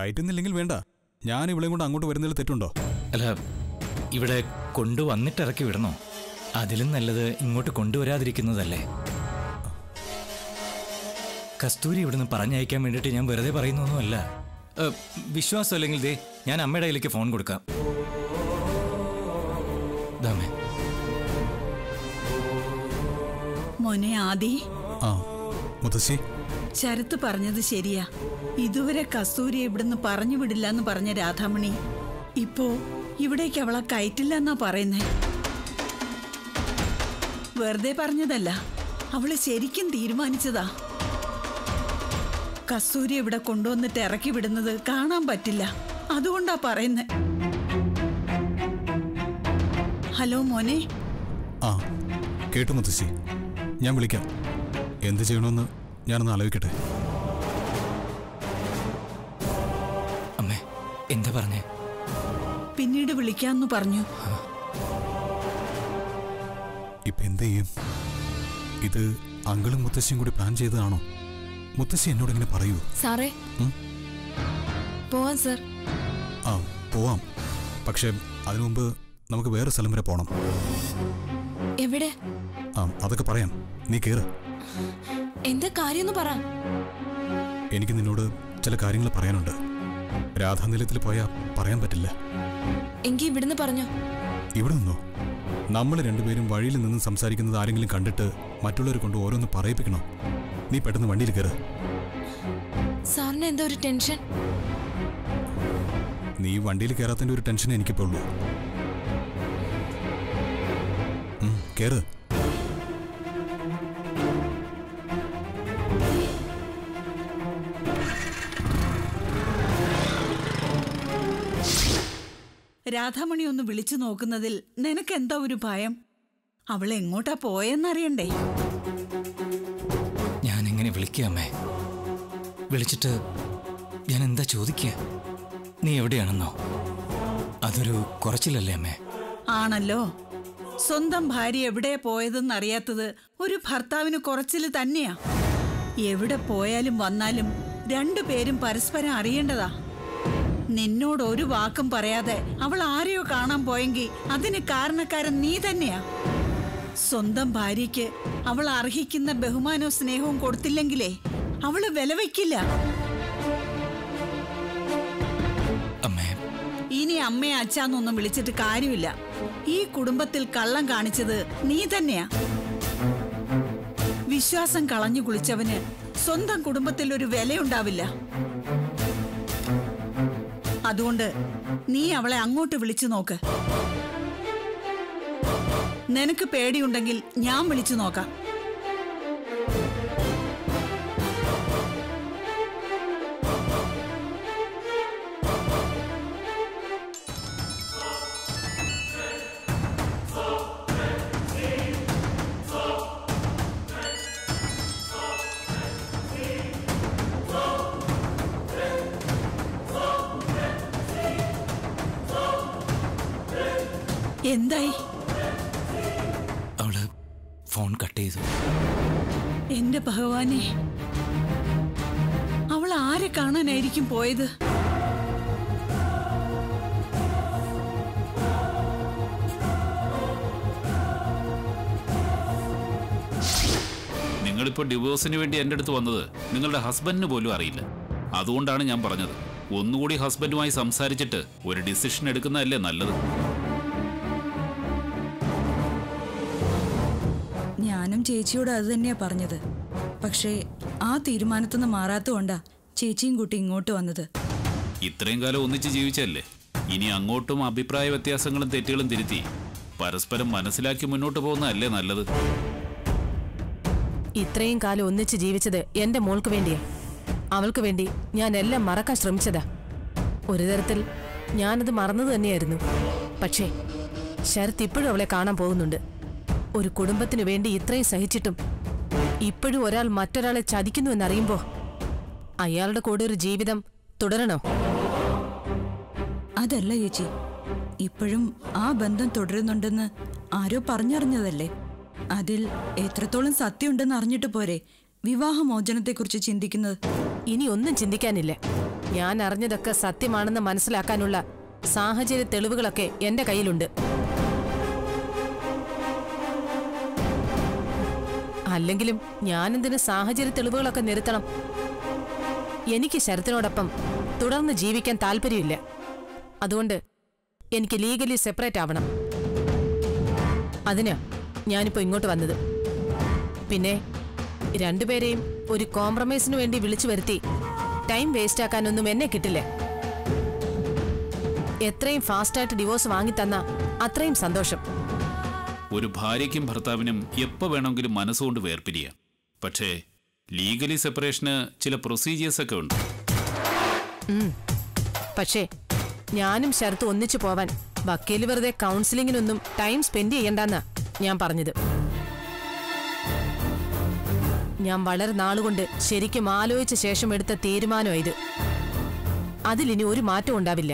കയറ്റുന്നില്ലെങ്കിൽ വേണ്ട ഞാൻ ഇവളെയും കൊണ്ട് അങ്ങോട്ട് വരുന്നതിൽ തെറ്റുണ്ടോ അല്ല ഇവിടെ കൊണ്ടുവന്നിട്ട് ഇറക്കി വിടണോ അതിലും നല്ലത് ഇങ്ങോട്ട് കൊണ്ടുവരാതിരിക്കുന്നതല്ലേ കസ്തൂരി ഇവിടുന്ന് പറഞ്ഞയക്കാൻ വേണ്ടിയിട്ട് ഞാൻ വെറുതെ പറയുന്നൊന്നുമല്ല ഏ, വിശ്വാസം അല്ലെങ്കിൽ ദേ ഞാൻ അമ്മയുടെ കയ്യിലേക്ക് ഫോൺ കൊടുക്കാം ദാമേ മോനെ ആദി ആ മുത്തശ്ശി ശരത്ത് പറഞ്ഞത് ശരിയാ ഇതുവരെ കസ്തൂരി ഇവിടുന്ന് പറഞ്ഞു വിടില്ല എന്ന് പറഞ്ഞ രാധാമണി ഇപ്പോ ഇവിടേക്ക് അവളെ കയറ്റില്ല എന്നാ പറയുന്നേ വെറുതെ പറഞ്ഞതല്ല അവള് ശരിക്കും തീരുമാനിച്ചതാ കസ്തൂരി ഇവിടെ കൊണ്ടുവന്നിട്ട് ഇറക്കി വിടുന്നത് കാണാൻ പറ്റില്ല അതുകൊണ്ടാ പറയുന്നേ ഹലോ മോനെ ആ കേട്ടു മുത്തശ്ശി ഞാൻ വിളിക്കാം എന്ത് ചെയ്യണമെന്ന് ഞാനൊന്ന് ആലോചിക്കട്ടെ അമ്മേ എന്താ പറഞ്ഞേ പിന്നീട് വിളിക്കാന്ന് പറഞ്ഞു ഇപ്പൊ എന്ത് ചെയ്യും ഇത് അങ്കിളും മുത്തശ്ശിയും കൂടി പ്ലാൻ ചെയ്തതാണോ മുത്തശ്ശി എന്നോട് ഇങ്ങനെ പറയൂ സാറേ ഉം? പോവാൻ സർ ആ പോവാം പക്ഷേ അതിനു മുമ്പ് നമുക്ക് വേറെ സ്ഥലം വരെ പോകണം എവിടെ ആ അതൊക്കെ പറയാം നീ കേറ് എന്താ കാര്യമെന്ന് പറ എനിക്ക് നിന്നോട് ചില കാര്യങ്ങൾ പറയാനുണ്ട് രാധാനിലയത്തിൽ പോയാൽ പറയാൻ പറ്റില്ല എങ്കി ഇവിടുന്ന് പറഞ്ഞോ ഇവിടെ നിന്നോ നമ്മൾ രണ്ടുപേരും വഴിയിൽ നിന്ന് സംസാരിക്കുന്നത് ആരെങ്കിലും കണ്ടിട്ട് മറ്റുള്ളവരെ കൊണ്ട് ഓരോന്ന് പറയിപ്പിക്കണോ നീ പെട്ടെന്ന് വണ്ടിയിൽ കയറ് സാറിന് എന്താ ഒരു ടെൻഷൻ നീ വണ്ടിയിൽ കയറാത്തതിന്റെ ഒരു ടെൻഷൻ എനിക്കിപ്പോ ഉള്ളൂ ഉം, കേറ് രാധാമണി ഒന്ന് വിളിച്ചു നോക്കുന്നതിൽ നിനക്കെന്താ ഒരു ഭയം അവൾ എങ്ങോട്ടാ പോയെന്നറിയണ്ടേ ഞാൻ എങ്ങനെ വിളിക്കുക അമ്മേ വിളിച്ചിട്ട് ഞാൻ എന്താ ചോദിക്കുക നീ എവിടെയാണെന്നോ അതൊരു കുറച്ചിലല്ലേ അമ്മേ ആണല്ലോ സ്വന്തം ഭാര്യ എവിടെ പോയതെന്ന് അറിയാത്തത് ഒരു ഭർത്താവിന് കുറച്ചില് തന്നെയാ എവിടെ പോയാലും വന്നാലും രണ്ടുപേരും പരസ്പരം അറിയേണ്ടതാ നിന്നോട് ഒരു വാക്കും പറയാതെ അവൾ ആരെയോ കാണാൻ പോയെങ്കിൽ അതിന് കാരണക്കാരൻ നീ തന്നെയാ സ്വന്തം ഭാര്യയ്ക്ക് അവൾ അർഹിക്കുന്ന ബഹുമാനവും സ്നേഹവും കൊടുത്തില്ലെങ്കിലേ അവള് വില വയ്ക്കില്ല അമ്മേ ഇനി അമ്മയെ അച്ഛാന്നൊന്നും വിളിച്ചിട്ട് കാര്യമില്ല ഈ കുടുംബത്തിൽ കള്ളം കാണിച്ചത് നീ തന്നെയാ വിശ്വാസം കളഞ്ഞു കുളിച്ചവന് സ്വന്തം കുടുംബത്തിൽ ഒരു വിലയുണ്ടാവില്ല അതുകൊണ്ട് നീ അവളെ അങ്ങോട്ട് വിളിച്ചു നോക്ക് നിനക്ക് പേടിയുണ്ടെങ്കിൽ ഞാൻ വിളിച്ചു നോക്കാം എന്തായി അവള് ഫോൺ കട്ട് ചെയ്തു എന്റെ ഭഗവാനെ അവൾ ആരെ കാണാനായിരിക്കും പോയത് നിങ്ങളിപ്പോൾ ഡിവോഴ്സിന് വേണ്ടി എൻ്റെ അടുത്ത് വന്നത് നിങ്ങളുടെ ഹസ്ബൻഡിന് പോലും അറിയില്ല അതുകൊണ്ടാണ് ഞാൻ പറഞ്ഞത് ഒന്നുകൂടി ഹസ്ബൻഡുമായി സംസാരിച്ചിട്ട് ഒരു ഡിസിഷൻ എടുക്കുന്നതല്ലേ നല്ലത് ഞാനും ചേച്ചിയോട് അത് തന്നെയാ പറഞ്ഞത് പക്ഷേ ആ തീരുമാനത്തുനിന്ന് മാറാത്തതുകൊണ്ടാ ചേച്ചിയും കൂട്ടി ഇങ്ങോട്ട് വന്നത് ഇത്രയും കാലം ഒന്നിച്ച് ജീവിച്ചല്ലേ ഇനി അങ്ങോട്ടും അഭിപ്രായ വ്യത്യാസങ്ങളും തെറ്റുകളും തിരുത്തി പരസ്പരം മനസ്സിലാക്കി മുന്നോട്ട് പോകുന്നതല്ലേ നല്ലത് ഇത്രയും കാലം ഒന്നിച്ച് ജീവിച്ചത് എന്റെ മോൾക്ക് വേണ്ടിയാ അവൾക്ക് വേണ്ടി ഞാൻ എല്ലാം മറക്കാൻ ശ്രമിച്ചതാ ഒരു തരത്തിൽ ഞാനത് മറന്നത് തന്നെയായിരുന്നു പക്ഷേ ശരത് ഇപ്പോഴും അവളെ കാണാൻ പോകുന്നുണ്ട് ഒരു കുടുംബത്തിനു വേണ്ടി ഇത്രയും സഹിച്ചിട്ടും ഇപ്പോഴും ഒരാൾ മറ്റൊരാളെ ചതിക്കുന്നു എന്നറിയുമ്പോ അയാളുടെ കൂടെ ഒരു ജീവിതം തുടരണോ അതല്ല ചേച്ചി ഇപ്പോഴും ആ ബന്ധം തുടരുന്നുണ്ടെന്ന് ആരോ പറഞ്ഞറിഞ്ഞതല്ലേ അതിൽ എത്രത്തോളം സത്യമുണ്ടെന്ന് അറിഞ്ഞിട്ട് പോരെ വിവാഹമോചനത്തെക്കുറിച്ച് ചിന്തിക്കുന്നത് ഇനി ഒന്നും ചിന്തിക്കാനില്ല ഞാൻ അറിഞ്ഞതൊക്കെ സത്യമാണെന്ന് മനസ്സിലാക്കാനുള്ള സാഹചര്യ തെളിവുകളൊക്കെ എന്റെ കയ്യിലുണ്ട് അല്ലെങ്കിലും ഞാനെന്തിന് സാഹചര്യ തെളിവുകളൊക്കെ നിരത്തണം എനിക്ക് ശരത്തിനോടൊപ്പം തുടർന്ന് ജീവിക്കാൻ താല്പര്യമില്ല അതുകൊണ്ട് എനിക്ക് ലീഗലി സെപ്പറേറ്റ് ആവണം അതിനാ ഞാനിപ്പോ ഇങ്ങോട്ട് വന്നത് പിന്നെ രണ്ടുപേരെയും ഒരു കോംപ്രമൈസിന് വേണ്ടി വിളിച്ചു വരുത്തി ടൈം വേസ്റ്റ് ആക്കാനൊന്നും എന്നെ കിട്ടില്ല എത്രയും ഫാസ്റ്റായിട്ട് ഡിവോഴ്സ് വാങ്ങിത്തന്ന അത്രയും സന്തോഷം ഒരു ഭാര്യയ്ക്കും ഭർത്താവിനും എപ്പോൾ വേണമെങ്കിലും മനസ്സുകൊണ്ട് വേർപിരിയാം പക്ഷേ ലീഗലി സെപ്പറേഷന് ചില പ്രൊസീജിയേഴ്സ് ഒക്കെ ഉണ്ട് പക്ഷേ ഞാനും ശരത്ത് ഒന്നിച്ചു പോവാൻ വക്കീല് വെറുതെ കൗൺസിലിങ്ങിനൊന്നും ടൈം സ്പെൻഡ് ചെയ്യണ്ടെന്നാ ഞാൻ പറഞ്ഞത് ഞാൻ വളരെ നാളുകൊണ്ട് ശരിക്കും ആലോചിച്ച ശേഷം എടുത്ത തീരുമാനം ഇത് അതിലിനി ഒരു മാറ്റം ഉണ്ടാവില്ല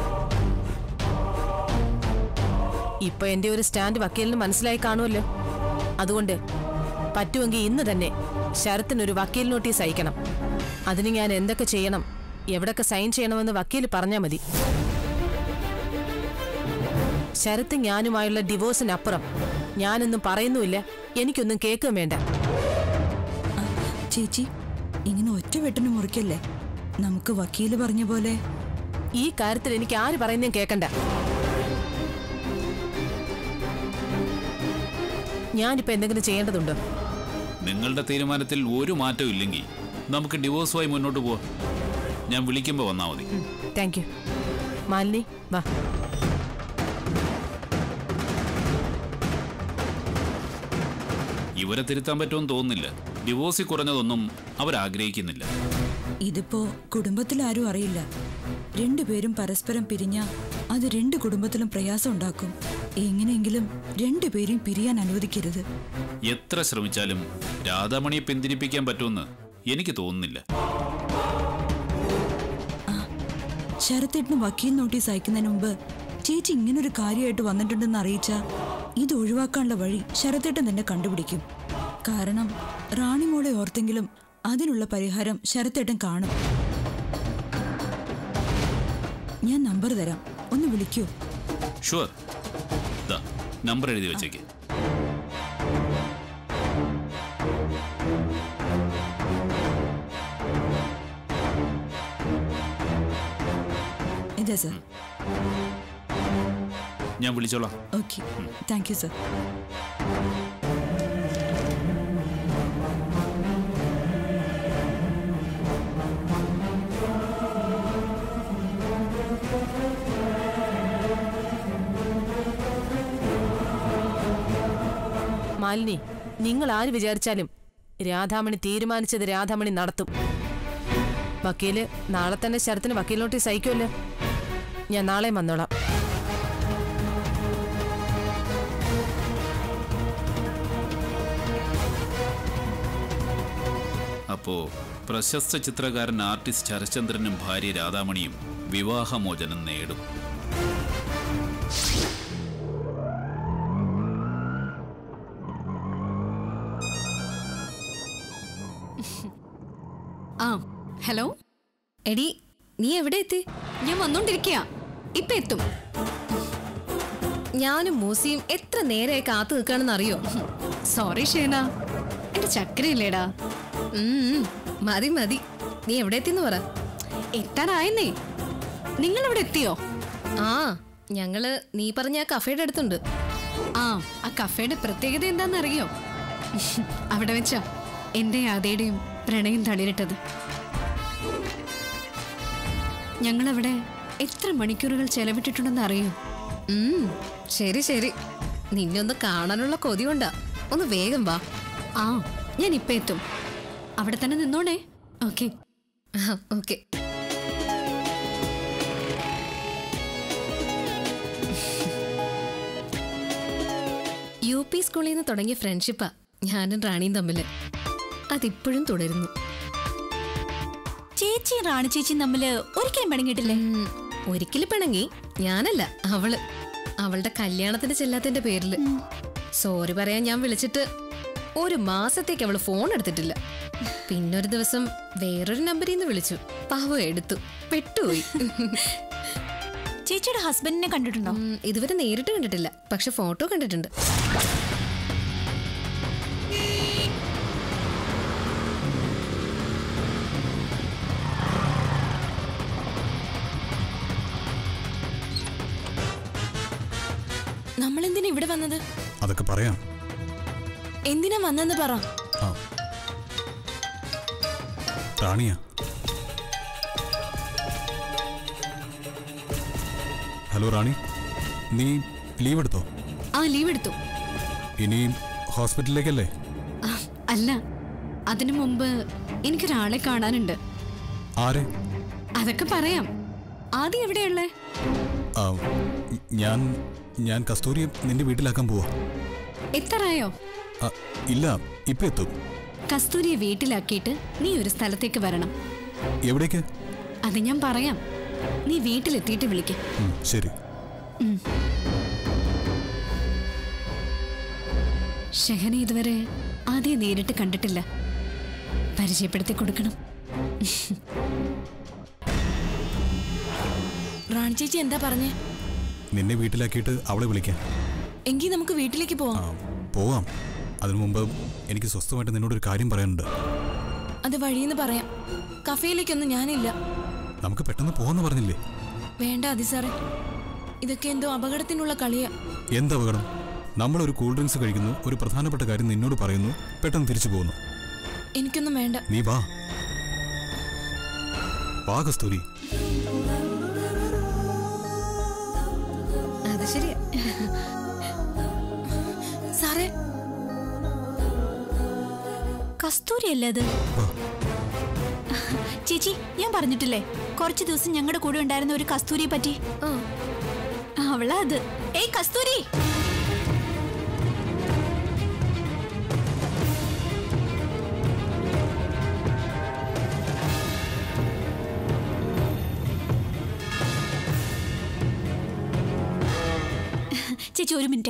ഇപ്പൊ എന്റെ ഒരു സ്റ്റാൻഡ് വക്കീലിന് മനസ്സിലായി കാണുമല്ലോ അതുകൊണ്ട് പറ്റുമെങ്കിൽ ഇന്ന് തന്നെ ശരത്തിനൊരു വക്കീൽ നോട്ടീസ് അയക്കണം അതിന് ഞാൻ എന്തൊക്കെ ചെയ്യണം എവിടൊക്കെ സൈൻ ചെയ്യണമെന്ന് വക്കീൽ പറഞ്ഞാൽ മതി ശരത്ത് ഞാനുമായുള്ള ഡിവോഴ്സിനപ്പുറം ഞാനൊന്നും പറയുന്നുമില്ല എനിക്കൊന്നും കേൾക്കുകയും വേണ്ട ആ, ചേച്ചി ഇങ്ങനെ ഒറ്റ വെട്ടിന് മുറിക്കല്ലേ നമുക്ക് വക്കീല് പറഞ്ഞ പോലെ ഈ കാര്യത്തിൽ എനിക്ക് ആര് പറയുന്നതും കേൾക്കണ്ട ഞാനിപ്പോ എന്തെങ്കിലും ചെയ്യേണ്ടതുണ്ടോ നിങ്ങളുടെ തീരുമാനത്തിൽ ഒരു മാറ്റവും ഇല്ലെങ്കിൽ നമുക്ക് ഡിവോഴ്സുമായി മുന്നോട്ട് പോവാം ഞാൻ വിളിക്കുമ്പോൾ വന്നാൽ മതി താങ്ക് യു മാലിനി വാ ഇവരെ തിരുത്താൻ പറ്റുമെന്ന് തോന്നുന്നില്ല ഡിവോഴ്സിൽ കുറഞ്ഞതൊന്നും അവരാഗ്രഹിക്കുന്നില്ല ഇതിപ്പോ കുടുംബത്തിൽ ആരും അറിയില്ല രണ്ടുപേരും പരസ്പരം പിരിഞ്ഞ അത് രണ്ട് കുടുംബത്തിലും പ്രയാസം ഉണ്ടാക്കും എങ്ങനെയെങ്കിലും രണ്ടുപേരും പിരിയാൻ അനുവദിക്കരുത് എത്ര ശ്രമിച്ചാലും രാധാമണിയെ പിന്തിരിപ്പിക്കാൻ പറ്റുമെന്ന് എനിക്ക് തോന്നുന്നില്ല ശരത്തേട്ടിന് വക്കീൽ നോട്ടീസ് അയക്കുന്നതിന് മുമ്പ് ചേച്ചി ഇങ്ങനൊരു കാര്യമായിട്ട് വന്നിട്ടുണ്ടെന്ന് അറിയിച്ച ഇത് ഒഴിവാക്കാനുള്ള വഴി ശരത്തേട്ടൻ തന്നെ കണ്ടുപിടിക്കും കാരണം റാണിമോളെ ഓർത്തെങ്കിലും അതിനുള്ള പരിഹാരം ശരത്തേട്ടൻ കാണും ഞാൻ നമ്പർ തരാം ഒന്ന് വിളിക്കൂ ഷുവർ ദാ നമ്പർ എഴുതി വെച്ചേക്ക് ഇതാ സർ ഞാൻ വിളിച്ചോളാം okay thank you sir Malini നിങ്ങൾ ആര് വിചാരിച്ചാലും രാധാമണി തീരുമാനിച്ചത് രാധാമണി നടത്തും വക്കീല് നാളെ തന്നെ ശരത്തിന് വക്കീൽ നോട്ടീസ് അയക്കുമല്ലോ ഞാൻ നാളെ വന്നോളാം അപ്പോ പ്രശസ്ത ചിത്രകാരൻ ആർട്ടിസ്റ്റ് ഹരചന്ദ്രനും ഭാര്യ രാധാമണിയും വിവാഹമോചനം നേടും ആ ഹലോ എടി നീ എവിടെ എത്തി ഞാൻ വന്നോണ്ടിരിക്കുക ഇപ്പൊ എത്തും ഞാനും മൂസിയും എത്ര നേരമായി കാത്തു നിൽക്കുകയാണെന്ന് അറിയോ സോറി ഷേന എന്റെ ചക്കരയില്ലേടാ ഉം, മതി മതി നീ എവിടെ എത്തിന്ന് പറ എത്താനായെന്നേ നിങ്ങൾ ഇവിടെ എത്തിയോ ആ ഞങ്ങള് നീ പറഞ്ഞ ആ കഫേയുടെ അടുത്തുണ്ട് ആ ആ കഫേയുടെ പ്രത്യേകത എന്താണെന്നറിയോ അവിടെ വെച്ചാ എന്റെ ആദയുടെയും പ്രണയം തളിരിട്ടത് ഞങ്ങളവിടെ എത്ര മണിക്കൂറുകൾ ചെലവിട്ടിട്ടുണ്ടെന്ന് അറിയോ ഉം, ശരി ശരി നിന്നെ ഒന്ന് കാണാനുള്ള കൊതി കൊണ്ടാ ഒന്ന് വേഗം വാ ആ ഞാൻ ഇപ്പൊ എത്തും അവിടെ തന്നെ നിന്നോണേ ഓക്കെ ഓക്കെ യു പി സ്കൂളിൽ നിന്ന് തുടങ്ങിയ ഫ്രണ്ട്ഷിപ്പാ ഞാനും റാണിയും തമ്മില് അതിപ്പോഴും തുടരുന്നു ചേച്ചിയും റാണി ചേച്ചിയും തമ്മില് ഒരിക്കലും പിണങ്ങിയിട്ടില്ലേ ഉം, ഒരിക്കലും പിണങ്ങി ഞാനല്ല അവള് അവളുടെ കല്യാണത്തിന് ചെല്ലാത്തതിന്റെ പേരില് സോറി പറയാൻ ഞാൻ വിളിച്ചിട്ട് ഒരു മാസത്തേക്ക് അവള് ഫോൺ എടുത്തിട്ടില്ല പിന്നൊരു ദിവസം വേറൊരു നമ്പറിൽ നിന്ന് വിളിച്ചു പാവം എടുത്തു പെട്ടുപോയി ചേച്ചിയുടെ ഹസ്ബൻഡിനെ കണ്ടിട്ടുണ്ടോ ഉം, ഇതുവരെ നേരിട്ട് കണ്ടിട്ടില്ല പക്ഷെ ഫോട്ടോ കണ്ടിട്ടുണ്ട് നമ്മൾ എന്തിനാ ഇവിടെ വന്നത് അതൊക്കെ പറയാം എന്തിനാ വന്നെന്ന് പറ ആ റാണിയാ ഹലോ റാണി നീ ലീവ് എടുത്തോ ആ ലീവ് എടുത്തു ഇനി ഹോസ്പിറ്റലിലേക്കല്ലേ ആ, അല്ല അതിനു മുമ്പ് എനിക്കൊരാളെ കാണാനുണ്ട് ആരെ അതൊക്കെ പറയാം ആദ്യം എവിടെയുള്ളേ ആ, ഞാൻ ഞാൻ കസ്തൂരിയെ നിന്റെ വീട്ടിലാക്കാൻ പോവാ എത്തറായോ ആ, ഇല്ല ഇപ്പൊ എത്തും കസ്തൂരിയെ വീട്ടിലാക്കിയിട്ട് നീ ഒരു സ്ഥലത്തേക്ക് വരണം എവിടേക്ക് അത് ഞാൻ പറയാം നീ വീട്ടിലെത്തിയിട്ട് വിളിക്ക ഉം, ശരി ഷെഹന ഇതുവരെ ആദ്യം നേരിട്ട് കണ്ടിട്ടില്ല പരിചയപ്പെടുത്തി കൊടുക്കണം റാണി ചേച്ചി എന്താ പറഞ്ഞേ നിന്നെ വീട്ടിലാക്കിയിട്ട് അവളെ വിളിക്കാം എങ്കിൽ നമുക്ക് വീട്ടിലേക്ക് ആ പോവാം പോവാം അതിനു മുമ്പ് എനിക്ക് സ്വസ്ഥമായിട്ട് നിന്നോടൊരു കാര്യം പറയാനുണ്ട് അത് വഴിയെന്ന് പറയാം കഫേയിലേക്കൊന്നും ഞാനില്ല നമുക്ക് പെട്ടെന്ന് പോവാന്ന് പറഞ്ഞില്ലേ വേണ്ട അതി സാറേ ഇതൊക്കെ എന്തോ അപകടത്തിനുള്ള കളിയാ എന്ത് അപകടം നമ്മളൊരു കൂൾ ഡ്രിങ്ക്സ് കഴിക്കുന്നു ഒരു പ്രധാനപ്പെട്ട കാര്യം നിന്നോട് പറയുന്നു പെട്ടെന്ന് തിരിച്ചു പോകുന്നു എനിക്കൊന്നും വേണ്ട നീ വാ വാ കസ്തൂരി അത് ശരിയാ സാറേ കസ്തൂരി അല്ലേ അത് വാ ചേച്ചി ഞാൻ പറഞ്ഞിട്ടില്ലേ കുറച്ച് ദിവസം ഞങ്ങളുടെ കൂടെ ഉണ്ടായിരുന്ന ഒരു കസ്തൂരിയെ പറ്റി അവളാ അത് ഏയ് കസ്തൂരി ചേച്ചി ഒരു മിനിറ്റ്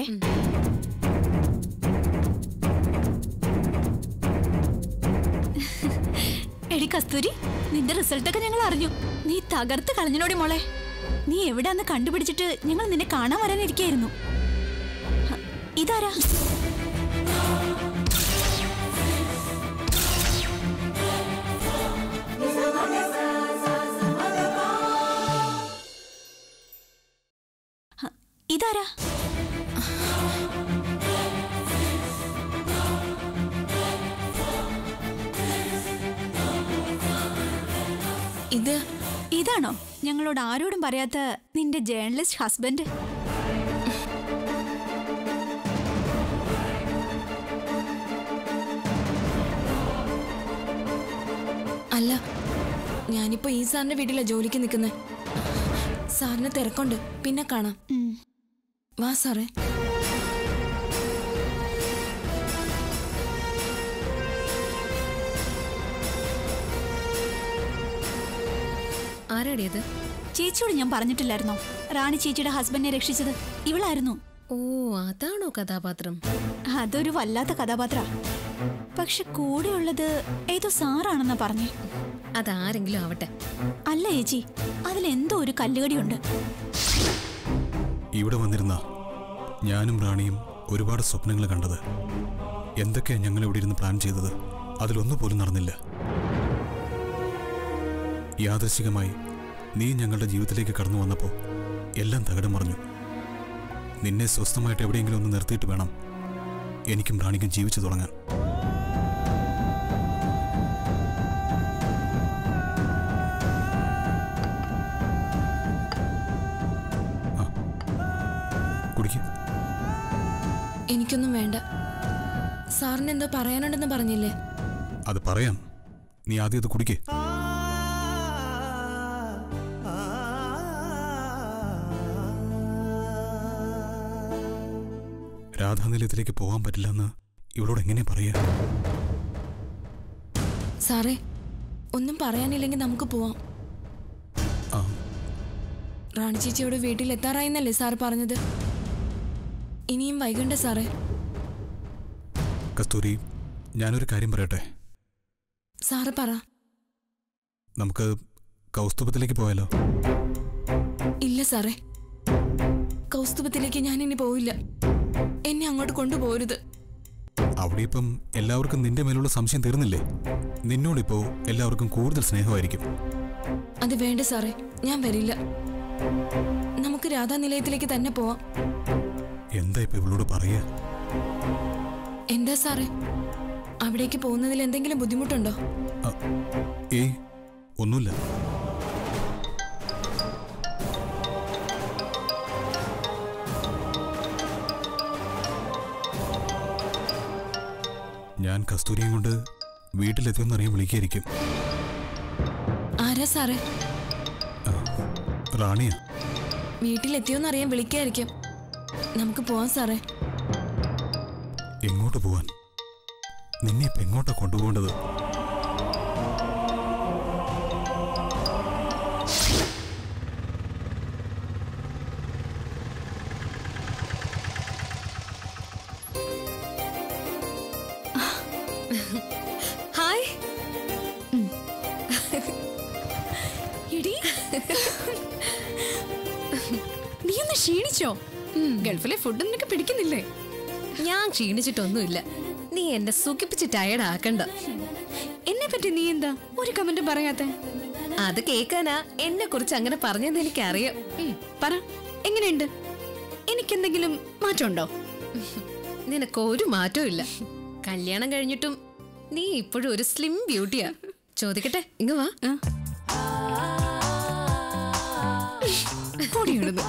എടി കസ്തൂരി നിന്റെ റിസൾട്ടൊക്കെ ഞങ്ങൾ അറിഞ്ഞു നീ തകർത്ത് കളഞ്ഞനോടി മോളെ നീ എവിടെയാന്ന് കണ്ടുപിടിച്ചിട്ട് ഞങ്ങൾ നിന്നെ കാണാൻ വരാനിരിക്കായിരുന്നു ഹ, ഇതാരാ ഹ, ഇതാരാ ഇത് ഇതാണോ ഞങ്ങളോട് ആരോടും പറയാത്ത നിന്റെ ജേർണലിസ്റ്റ് ഹസ്ബൻഡ് അല്ല ഞാനിപ്പോ ഈ സാറിന്റെ വീട്ടിലാ ജോലിക്ക് നിൽക്കുന്നത് സാറിന് തിരക്കുണ്ട് പിന്നെ കാണാം ഉം. വാ സാറേ ആരാടിയത് ചേച്ചിയോട് ഞാൻ പറഞ്ഞിട്ടില്ലായിരുന്നോ റാണി ചേച്ചിയുടെ ഹസ്ബൻഡിനെ രക്ഷിച്ചത് ഇവളായിരുന്നു ഓ അതാണോ കഥാപാത്രം അതൊരു വല്ലാത്ത കഥാപാത്ര പക്ഷെ കൂടെയുള്ളത് ഏതോ സാറാണെന്നാ പറഞ്ഞേ അതാരെങ്കിലും ആവട്ടെ അല്ല ചേച്ചി അതിലെന്തോ ഒരു കല്ലുകടിയുണ്ട് ഇവിടെ വന്നിരുന്ന ഞാനും റാണിയും ഒരുപാട് സ്വപ്നങ്ങൾ കണ്ടത് എന്തൊക്കെയാ ഞങ്ങൾ ഇവിടെ ഇരുന്ന് പ്ലാൻ ചെയ്തത് അതിലൊന്നു പോലും നടന്നില്ല യാദൃശികമായി നീ ഞങ്ങളുടെ ജീവിതത്തിലേക്ക് കടന്നു വന്നപ്പോൾ എല്ലാം തകിടം മറിഞ്ഞു നിന്നെ സ്വസ്ഥമായിട്ട് എവിടെയെങ്കിലും ഒന്ന് നിർത്തിയിട്ട് വേണം എനിക്കും റാണിക്കും ജീവിച്ചു തുടങ്ങാൻ ആ കുടിക്കുക എനിക്കൊന്നും വേണ്ട സാറിന് എന്തോ പറയാനുണ്ടെന്ന് പറഞ്ഞില്ലേ അത് പറയാം നീ ആദ്യം അത് കുടിക്കേ രാധാനിലയത്തിലേക്ക് പോകാൻ പറ്റില്ലെന്ന് ഇവളോട് എങ്ങനെ പറയാ സാറേ ഒന്നും പറയാനില്ലെങ്കിൽ നമുക്ക് പോവാം ആ റാണി ചേച്ചിയോട് വീട്ടിൽ എത്താറായെന്നല്ലേ സാർ പറഞ്ഞത് ഇനിയും വൈകണ്ട സാറേ കസ്തൂരി ഞാനൊരു കാര്യം പറയട്ടെ സാറ് പറ നമുക്ക് കൗസ്തുഭത്തിലേക്ക് പോയാലോ ഇല്ല സാറേ കൗസ്തുഭത്തിലേക്ക് ഞാൻ ഇനി പോവില്ല എന്നെ അങ്ങോട്ട് കൊണ്ടുപോരുത് അവിടെ ഇപ്പം എല്ലാവർക്കും നിന്റെ മേലുള്ള സംശയം തീർന്നില്ലേ നിന്നോടിപ്പോ എല്ലാവർക്കും കൂടുതൽ സ്നേഹമായിരിക്കും അത് വേണ്ട സാറേ ഞാൻ വരില്ല നമുക്ക് രാധാ നിലയത്തിലേക്ക് തന്നെ പോവാം എന്താ ഇപ്പൊ ഇവളോട് പറയുക എന്താ സാറേ അവിടേക്ക് പോകുന്നതിൽ എന്തെങ്കിലും ബുദ്ധിമുട്ടുണ്ടോ ഏയ് ഒന്നുമില്ല ഞാൻ കസ്തൂരിയും കൊണ്ട് വീട്ടിലെത്തിയെന്നറിയാൻ വിളിക്കായിരിക്കും ആരാ സാറേ റാണിയാ വീട്ടിലെത്തിയോന്ന് അറിയാൻ വിളിക്കായിരിക്കും നമുക്ക് പോവാം സാറേ എങ്ങോട്ട് പോവാൻ നിന്നെ ഇപ്പൊ എങ്ങോട്ടാ കൊണ്ടുപോകേണ്ടത് ഹായ് എടി നീ ഒന്ന് ക്ഷീണിച്ചോ ഗൾഫിലെ ഫുഡ് നിനക്ക് പിടിക്കുന്നില്ലേ ഞാൻ ക്ഷീണിച്ചിട്ടൊന്നുമില്ല നീ എന്നെ സുഖിപ്പിച്ച് ടയർഡ് ആക്കണ്ട എന്നെ പറ്റി നീ എന്താ ഒരു കമന്റ് പറയാത്ത അത് കേൾക്കാനാ എന്നെ കുറിച്ച് അങ്ങനെ പറഞ്ഞെന്ന് എനിക്കറിയാം ഉം, പറ എങ്ങനെയുണ്ട് എനിക്കെന്തെങ്കിലും മാറ്റമുണ്ടോ നിനക്ക് ഒരു മാറ്റവും ഇല്ല കല്യാണം കഴിഞ്ഞിട്ടും നീ ഇപ്പോഴും ഒരു സ്ലിം ബ്യൂട്ടിയാ ചോദിക്കട്ടെ ഇങ്ങ് വാ പൊടിയിടുന്നു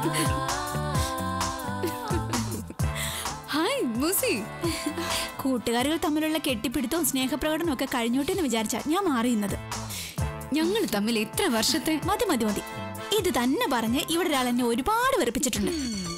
ഹായ് മൂസി കൂട്ടുകാരികൾ തമ്മിലുള്ള കെട്ടിപ്പിടുത്തവും സ്നേഹപ്രകടനവും ഒക്കെ കഴിഞ്ഞോട്ടെന്ന് വിചാരിച്ചാ ഞാൻ മാറിയുന്നത് ഞങ്ങൾ തമ്മിൽ എത്ര വർഷത്തെ മതി മതി മതി ഇത് തന്നെ പറഞ്ഞ് ഇവിടെ ഒരാൾ എന്നെ ഒരുപാട് വെറുപ്പിച്ചിട്ടുണ്ട്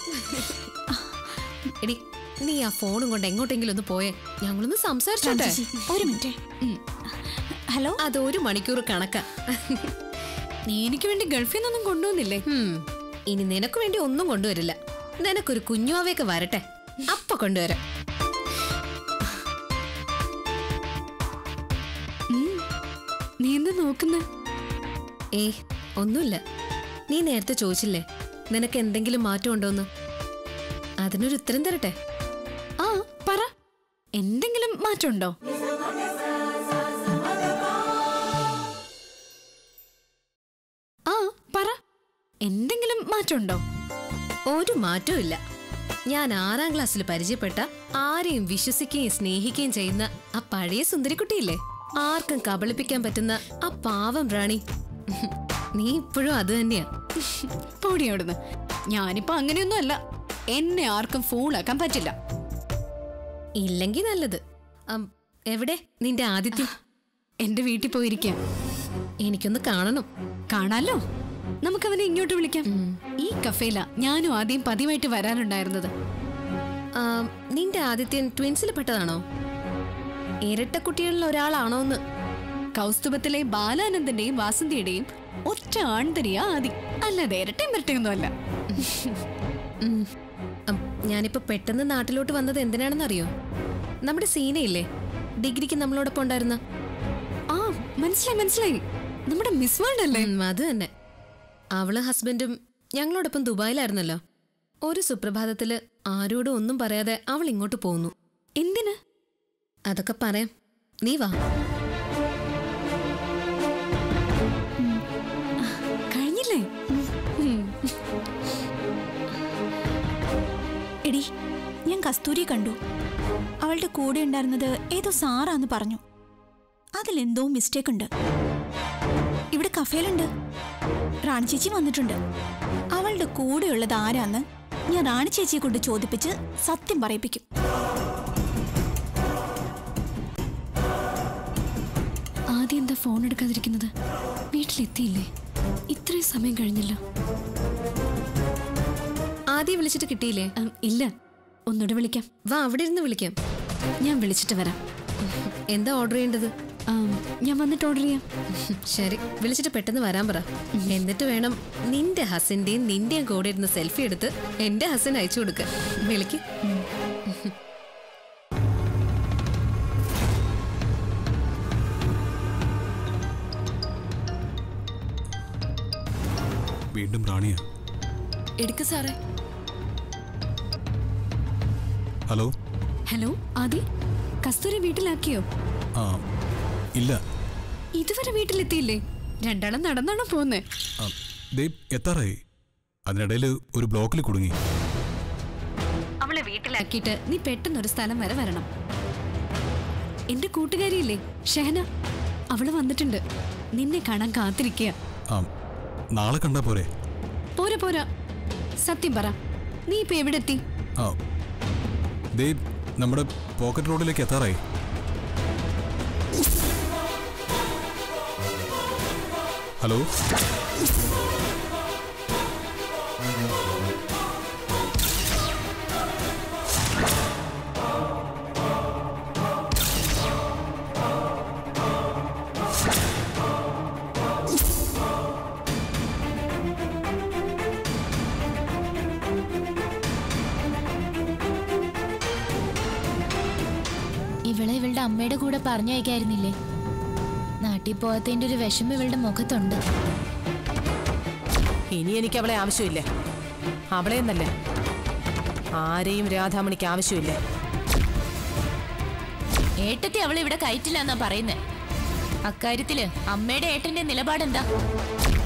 എടി നീ ആ ഫോണും കൊണ്ട് എങ്ങോട്ടെങ്കിലും ഒന്ന് പോയേ ഞങ്ങളൊന്ന് സംസാരിച്ചോട്ടെ ചേച്ചി, ഒരു മിനിറ്റ് ഹലോ അത് ഒരു മണിക്കൂർ കണക്കാ നീ എനിക്ക് വേണ്ടി ഗൾഫിൽ നിന്നൊന്നും കൊണ്ടുവന്നില്ലേ ഇനി നിനക്ക് വേണ്ടി ഒന്നും കൊണ്ടുവരില്ല നിനക്കൊരു കുഞ്ഞുവാവയൊക്കെ വരട്ടെ അപ്പൊ കൊണ്ടുവരാം ഉം, നീ എന്താ നോക്കുന്ന ഏ ഒന്നുമില്ല നീ നേരത്തെ ചോദിച്ചില്ലേ നിനക്ക് എന്തെങ്കിലും മാറ്റം ഉണ്ടോന്ന് അതിനൊരു ഉത്തരം തരട്ടെ ആ പറ എന്തെങ്കിലും മാറ്റമുണ്ടോ ആ പറ എന്തെങ്കിലും മാറ്റമുണ്ടോ ഒരു മാറ്റവും ഇല്ല ഞാൻ ആറാം ക്ലാസ്സിൽ പരിചയപ്പെട്ട ആരെയും വിശ്വസിക്കുകയും സ്നേഹിക്കുകയും ചെയ്യുന്ന ആ പഴയ സുന്ദരിക്കുട്ടിയില്ലേ ആർക്കും കബളിപ്പിക്കാൻ പറ്റുന്ന ആ പാവം റാണി നീ ഇപ്പോഴും അത് തന്നെയാ പൊടി അവിടുന്ന് ഞാനിപ്പോ അങ്ങനെയൊന്നും അല്ല എന്നെ ആർക്കും ഫൂളാക്കാൻ പറ്റില്ല ഇല്ലെങ്കിൽ നല്ലത് അം, എവിടെ നിന്റെ ആദിത്യം എന്റെ വീട്ടിൽ പോയിരിക്കാം എനിക്കൊന്ന് കാണണം കാണാലോ നമുക്കവനെ ഇങ്ങോട്ട് വിളിക്കാം ഈ കഫേല ഞാനും ആദ്യം പതിവായിട്ട് വരാനുണ്ടായിരുന്നത് നിന്റെ ആദിത്യൻ ട്വിൻസിൽ പെട്ടതാണോ ഇരട്ടക്കുട്ടികളിൽ ഒരാളാണോ എന്ന് കൗസ്തുഭത്തിലെ ബാലാനന്ദന്റെയും വാസന്തിയുടെയും ഒറ്റ ആൺതരിയാ ആദി അല്ലാതെ ഇരട്ടയും ഇരട്ടയൊന്നും അല്ല ഞാനിപ്പോ പെട്ടെന്ന് നാട്ടിലോട്ട് വന്നത് എന്തിനാണെന്ന് അറിയോ നമ്മുടെ സീനയില്ലേ ഡിഗ്രിക്ക് നമ്മളോടൊപ്പം ഉണ്ടായിരുന്ന ആ മനസ്സിലായി മനസ്സിലായി നമ്മുടെ മിസ് വേൾഡ് അല്ലേ അത് തന്നെ അവള് ഹസ്ബൻഡും ഞങ്ങളോടൊപ്പം ദുബായിലായിരുന്നല്ലോ ഒരു സുപ്രഭാതത്തില് ആരോടും ഒന്നും പറയാതെ അവൾ ഇങ്ങോട്ട് പോന്നു എന്തിന് അതൊക്കെ പറയാം നീ വാ കഴിഞ്ഞില്ലേ എടി ഞാൻ കസ്തൂരി കണ്ടു അവളുടെ കൂടെ ഉണ്ടായിരുന്നത് ഏതോ സാറാന്ന് പറഞ്ഞു അതിലെന്തോ മിസ്റ്റേക്ക് ഉണ്ട് ഇവിടെ കഫേലുണ്ട് റാണി ചേച്ചി വന്നിട്ടുണ്ട് അവളുടെ കൂടെയുള്ളത് ആരാന്ന് ഞാൻ റാണി ചേച്ചിയെ കൊണ്ട് ചോദിപ്പിച്ച് സത്യം പറയിപ്പിക്കും ആദ്യം എന്താ ഫോൺ എടുക്കാതിരിക്കുന്നത് വീട്ടിലെത്തിയില്ലേ ഇത്രയും സമയം കഴിഞ്ഞല്ലോ ആദ്യം വിളിച്ചിട്ട് കിട്ടിയില്ലേ ഇല്ല ഒന്നുകൂടെ വിളിക്കാം വാ അവിടെ ഇരുന്ന് വിളിക്കാം ഞാൻ വിളിച്ചിട്ട് വരാം എന്താ ഓർഡർ ചെയ്യേണ്ടത് ഞാൻ വന്നിട്ട് ഓർഡർ ചെയ്യാം ശരി വിളിച്ചിട്ട് പെട്ടെന്ന് വരാൻ പറ എന്നിട്ട് വേണം നിന്റെ ഹസിന്റെയും നിന്റെയും കൂടെ ഇരുന്ന് സെൽഫി എടുത്ത് എന്റെ ഹസിൻ അയച്ചു കൊടുക്ക വിളിക്ക് വീണ്ടും റാണിയാ എടുക്ക് സാറേ ഹലോ ഹലോ ആദി കസ്തൂരി വീട്ടിലാക്കിയോ ആ ഇല്ല ഇതുവരെ വീട്ടിലെത്തിയില്ലേ രണ്ടാളും നടന്നാണോ പോന്നേ ആ, ദേ എത്താറായി അതിനിടയിൽ ഒരു ബ്ലോക്കിൽ കുടുങ്ങി അവളെ വീട്ടിലാക്കിയിട്ട് നീ പെട്ടെന്നൊരു സ്ഥലം വരെ വരണം എന്റെ കൂട്ടുകാരിയില്ലേ ഷഹന അവള് വന്നിട്ടുണ്ട് നിന്നെ കാണാൻ കാത്തിരിക്കുക ആ നാളെ കണ്ടാ പോരെ പോരാ പോരാ സത്യം പറ നീ ഇപ്പൊ എവിടെ എത്തി ആ ദേ നമ്മുടെ പോക്കറ്റ് റോഡിലേക്ക് എത്താറായി ഹലോ ഇവളെ ഇവളുടെ അമ്മയുടെ കൂടെ പറഞ്ഞയക്കായിരുന്നില്ലേ നാട്ടിൽ പോകാത്തതിന്റെ ഒരു വിഷമം ഇവളുടെ മുഖത്തുണ്ട് ഇനി എനിക്ക് അവളെ ആവശ്യമില്ല അവളെ എന്നല്ല ആരെയും രാധാമണിക്ക് ആവശ്യമില്ല ഏട്ടത്തി അവൾ ഇവിടെ കയറ്റില്ല എന്നാ പറയുന്നേ അക്കാര്യത്തില് അമ്മയുടെ ഏട്ടന്റെ നിലപാടെന്താ